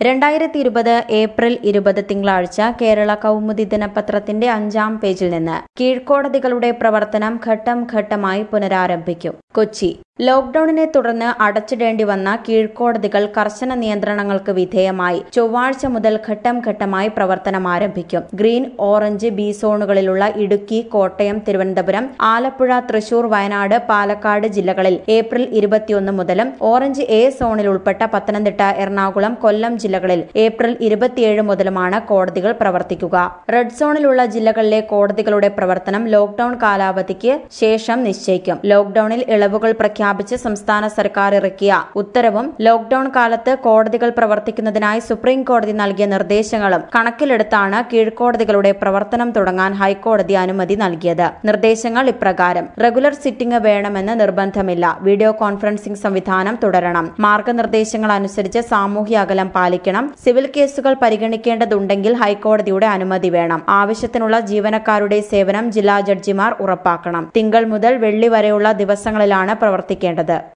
രണ്ടായിരത്തി ഇരുപത് ഏപ്രിൽ ഇരുപത് തിങ്കളാഴ്ച കേരള കൗമുദി ദിനപത്രത്തിന്റെ അഞ്ചാം പേജിൽ നിന്ന് കീഴ്ക്കോടതികളുടെ പ്രവർത്തനം ഘട്ടം ഘട്ടമായി പുനരാരംഭിക്കും കൊച്ചി ലോക്ഡൌണിനെ തുടർന്ന് അടച്ചിടേണ്ടി വന്ന കീഴ്ക്കോടതികൾ കർശന നിയന്ത്രണങ്ങൾക്ക് വിധേയമായി ചൊവ്വാഴ്ച മുതൽ ഘട്ടം ഘട്ടമായി പ്രവർത്തനം ആരംഭിക്കും ഗ്രീൻ ഓറഞ്ച് ബി സോണുകളിലുള്ള ഇടുക്കി കോട്ടയം തിരുവനന്തപുരം ആലപ്പുഴ തൃശൂർ വയനാട് പാലക്കാട് ജില്ലകളിൽ ഏപ്രിൽ ഇരുപത്തിയൊന്ന് മുതലും ഓറഞ്ച് എ സോണിൽ ഉൾപ്പെട്ട പത്തനംതിട്ട എറണാകുളം കൊല്ലം ജില്ലകളിൽ ഏപ്രിൽ ഇരുപത്തിയേഴ് മുതലുമാണ് കോടതികൾ പ്രവർത്തിക്കുക റെഡ് സോണിലുള്ള ജില്ലകളിലെ കോടതികളുടെ പ്രവർത്തനം ലോക്ഡൌൺ കാലാവധിക്ക് ശേഷം നിശ്ചയിക്കും ലോക്ഡൌണിൽ ഇളവുകൾ പ്രഖ്യാപിച്ച് സംസ്ഥാന സർക്കാർ ഇറക്കിയ ഉത്തരവും ലോക്ഡൌൺ കാലത്ത് കോടതികൾ പ്രവർത്തിക്കുന്നതിനായി സുപ്രീം കോടതി നൽകിയ നിർദ്ദേശങ്ങളും കണക്കിലെടുത്താണ് കീഴ്ക്കോടതികളുടെ പ്രവർത്തനം തുടങ്ങാൻ ഹൈക്കോടതി അനുമതി നൽകിയത് നിർദ്ദേശങ്ങൾ ഇപ്രകാരം റെഗുലർ സിറ്റിംഗ് വേണമെന്ന് നിർബന്ധമില്ല വീഡിയോ കോൺഫറൻസിംഗ് സംവിധാനം തുടരണം മാർഗനിർദ്ദേശങ്ങൾ അനുസരിച്ച് സാമൂഹ്യ അകലം പാലിക്കണം സിവിൽ കേസുകൾ പരിഗണിക്കേണ്ടതുണ്ടെങ്കിൽ ഹൈക്കോടതിയുടെ അനുമതി വേണം ആവശ്യത്തിനുള്ള ജീവനക്കാരുടെ സേവനം ജില്ലാ ജഡ്ജിമാർ ഉറപ്പാക്കണം തിങ്കൾ മുതൽ വെള്ളി വരെയുള്ള ദിവസങ്ങളിലാണ് പ്രവർത്തിക്കേണ്ടത്